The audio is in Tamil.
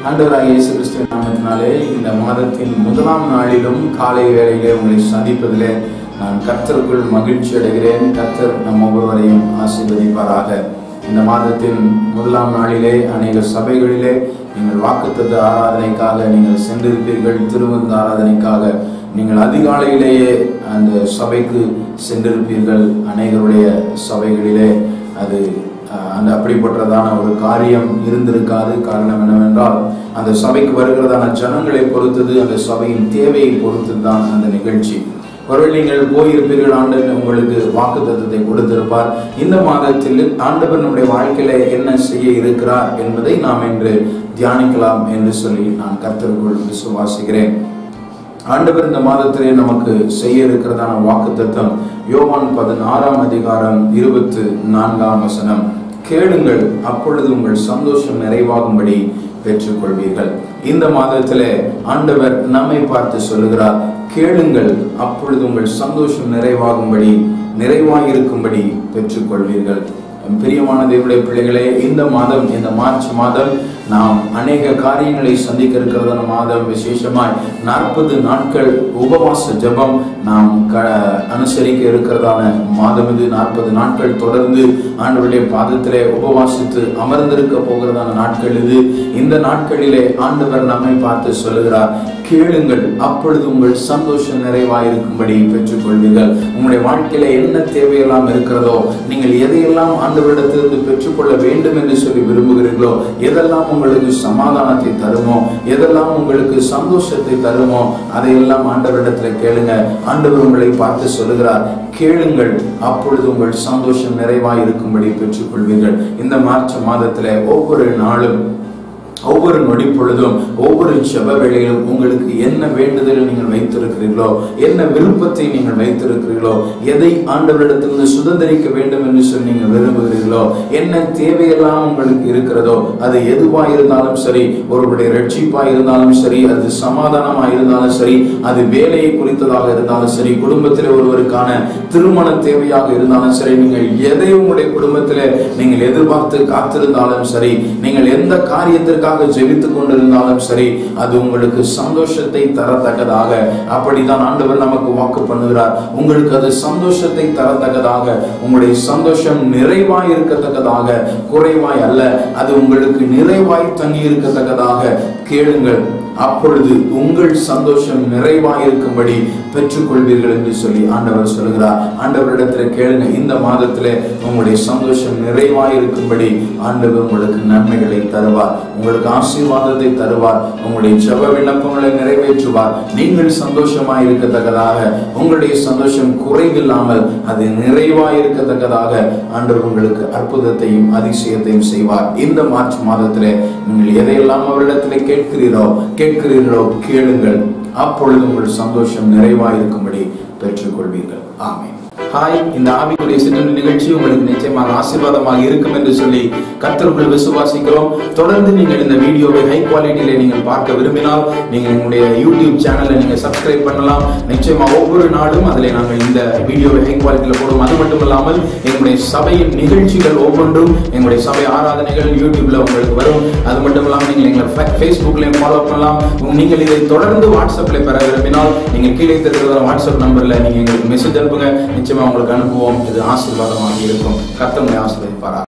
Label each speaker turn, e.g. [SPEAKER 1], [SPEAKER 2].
[SPEAKER 1] ஆண்டவராக இயேசு கிறிஸ்துவின் நாமத்தினாலே இந்த மாதத்தின் முதலாம் நாளிலும் காலை வேளையிலே உங்களை சந்திப்பதிலே நான் கர்த்தருக்குள் மகிழ்ச்சி அடைகிறேன் கர்த்தர் நம் ஒவ்வொருவரையும் ஆசீர்வதிப்பாராக இந்த மாதத்தின் முதலாம் நாளிலே அநேக சபைகளிலே நீங்கள் வாக்குத்தத்த ஆராதனைக்காக நீங்கள் சென்றிருப்பீர்கள் திருவந்த ஆராதனைக்காக நீங்கள் அதிகாலையிலேயே அந்த சபைக்கு சென்றிருப்பீர்கள் அநேகருடைய சபைகளிலே அது அஹ், அந்த அப்படிப்பட்டதான ஒரு காரியம் இருந்திருக்காது காரணம் என்னவென்றால் அந்த சபைக்கு வருகிறதான ஜனங்களை பொறுத்தது அந்த சபையின் தேவையை பொறுத்தது தான் அந்த நிகழ்ச்சி ஒருவேளை நீங்கள் போயிருப்பீர்கள் ஆண்டவர் உங்களுக்கு வாக்கு தத்துவத்தை கொடுத்திருப்பார் இந்த மாதத்தில் ஆண்டவர் நம்முடைய வாழ்க்கையில என்ன செய்ய இருக்கிறார் என்பதை நாம் இன்று தியானிக்கலாம் என்று சொல்லி நான் கர்த்தருக்குள் விசுவாசிக்கிறேன் ஆண்டவர் இந்த மாதத்திலே நமக்கு செய்ய இருக்கிறதான வாக்கு தத்துவம் யோவான் பதினாறாம் அதிகாரம் இருபத்து நான்காம் வசனம் கேளுங்கள் அப்பொழுது உங்கள் சந்தோஷம் நிறைவாகும்படி பெற்றுக்கொள்வீர்கள் இந்த மாதத்திலே ஆண்டவர் நம்மை பார்த்து சொல்லுகிறார் கேளுங்கள் அப்பொழுது உங்கள் சந்தோஷம் நிறைவாகும்படி நிறைவாயிருக்கும்படி பெற்றுக்கொள்வீர்கள் பிரியமான தேவனுடைய பிள்ளைகளே இந்த மாதம் இந்த மார்ச் மாதம் நாம் அநேக காரியங்களை சந்திக்க இருக்கிறதான மாதம் விசேஷமாய் நாற்பது நாட்கள் உபவாச ஜெபம் நாம் க அனுசரிக்க இருக்கிறதான மாதம் இது நாற்பது நாட்கள் தொடர்ந்து ஆண்டவருடைய பாதத்திலே உபவாசித்து அமர்ந்திருக்க போகிறதான நாட்கள் இது இந்த நாட்களிலே ஆண்டவர் நம்மை பார்த்து சொல்லுகிறார் கேளுங்கள் அப்பொழுது உங்கள் சந்தோஷம் நிறைவாயிருக்கும்படி பெற்றுக்கொள்வீர்கள் உங்களுடைய வாழ்க்கையில என்ன தேவையெல்லாம் இருக்கிறதோ நீங்கள் எதையெல்லாம் ஆண்டவரிடத்திலிருந்து பெற்றுக்கொள்ள வேண்டும் என்று சொல்லி விரும்புகிறீர்களோ எதெல்லாம் உங்களுக்கு சமாதானத்தை தருமோ எதெல்லாம் உங்களுக்கு சந்தோஷத்தை தருமோ அதையெல்லாம் ஆண்டவரிடத்துல கேளுங்க ஆண்டவர் உங்களை பார்த்து சொல்லுகிறார் கேளுங்கள் அப்பொழுது உங்கள் சந்தோஷம் நிறைவாய் இருக்கும்படி பெற்றுக்கொள்வீர்கள் இந்த மார்ச் மாதத்துல ஒவ்வொரு நாளும் ஒவ்வொரு நொடி பொழுதும் ஒவ்வொரு செப வேளையிலும் உங்களுக்கு என்ன வேண்டுதல் நீங்கள் வைத்திருக்கிறீர்களோ என்ன விருப்பத்தை நீங்கள் வைத்திருக்கிறீர்களோ எதை ஆண்டவரிடத்திலிருந்து சுதந்திரிக்க வேண்டும் என்று சொல்லி நீங்கள் விரும்புகிறீர்களோ என்ன தேவையெல்லாம் உங்களுக்கு இருக்கிறதோ அது எதுவா இருந்தாலும் சரி ஒருவருடைய ரட்சிப்பா இருந்தாலும் சரி அது சமாதானமா இருந்தாலும் சரி அது வேலையை குறித்ததாக இருந்தாலும் சரி குடும்பத்தில் ஒருவருக்கான திருமண தேவையாக இருந்தாலும் சரி நீங்கள் எதை உங்களுடைய குடும்பத்தில் நீங்கள் எதிர்பார்த்து காத்திருந்தாலும் சரி நீங்கள் எந்த காரியத்திற்காக ஜெபித்துக் கொண்டிருந்தாலும் சரி அது உங்களுக்கு சந்தோஷத்தை தரத்தக்கதாக அப்படித்தான் ஆண்டவர் நமக்கு வாக்கு பண்ணுகிறார் உங்களுக்கு அது சந்தோஷத்தை தரத்தக்கதாக உங்களுடைய சந்தோஷம் நிறைவாய் இருக்கத்தக்கதாக குறைவாய் அல்ல அது உங்களுக்கு நிறைவாய் தங்கி இருக்கத்தக்கதாக கேளுங்கள் அப்பொழுது உங்கள் சந்தோஷம் நிறைவாய் இருக்கும்படி பெற்றுக்கொள்வீர்கள் என்று சொல்லி ஆண்டவர் சொல்கிறார் ஆண்டவரிடத்தில் கேளுங்க இந்த மாதத்திலே உங்களுடைய சந்தோஷம் நிறைவாய் இருக்கும்படி ஆண்டவர் உங்களுக்கு நன்மைகளை தருவார் உங்களுக்கு ஆசீர்வாதத்தை தருவார் உங்களுடைய ஜெப விண்ணப்பங்களை நிறைவேற்றுவார் நீங்கள் சந்தோஷமாய் இருக்கத்தக்கதாக உங்களுடைய சந்தோஷம் குறைவில்லாமல் அது நிறைவாய் இருக்கத்தக்கதாக ஆண்டவர் உங்களுக்கு அற்புதத்தையும் அதிசயத்தையும் செய்வார் இந்த மார்ச் மாதத்திலே நீங்கள் எதையெல்லாம் அவரிடத்திலே கேட்கிறீரோ கேட்கிறீர்களோ கேளுங்கள் அப்பொழுது உங்கள் சந்தோஷம் நிறைவாய் இருக்கும்படி பெற்றுக்கொள்வீர்கள் ஆமென் ஹாய் இந்த ஆவிக்குரிய சிற்றல் நிகழ்ச்சி உங்களுக்கு நிச்சயமாக ஆசீர்வாதமாக இருக்கும் என்று சொல்லி கர்த்தருக்குள் விசுவாசிக்கிறோம் தொடர்ந்து நீங்கள் இந்த வீடியோவை ஹை குவாலிட்டியில நீங்கள் பார்க்க விரும்பினால் நீங்கள் எங்களுடைய யூடியூப் சேனலை நீங்கள் சப்ஸ்கிரைப் பண்ணலாம் நிச்சயமா ஒவ்வொரு நாளும் அதில் நாங்கள் இந்த வீடியோவை ஹை குவாலிட்டியில் போடுவோம் அது மட்டும் இல்லாமல் எங்களுடைய சபையின் நிகழ்ச்சிகள் ஒவ்வொன்றும் எங்களுடைய சபை ஆராதனைகள் யூடியூப்ல உங்களுக்கு வரும் அது மட்டும் இல்லாமல் நீங்கள் எங்களை ஃபேஸ்புக்லையும் ஃபாலோ பண்ணலாம் நீங்கள் இதை தொடர்ந்து வாட்ஸ்அப்ல பெற விரும்பினால் நீங்கள் கீழே இருக்கிற வாட்ஸ்அப் நம்பர்ல நீங்க எங்களுக்கு மெசேஜ் அனுப்புங்க நிச்சயமா உங்களுக்கு அனுப்புவோம் இது ஆசீர்வாதமாக இருக்கும் கர்த்தங்களை ஆசீர்வதிப்பாரா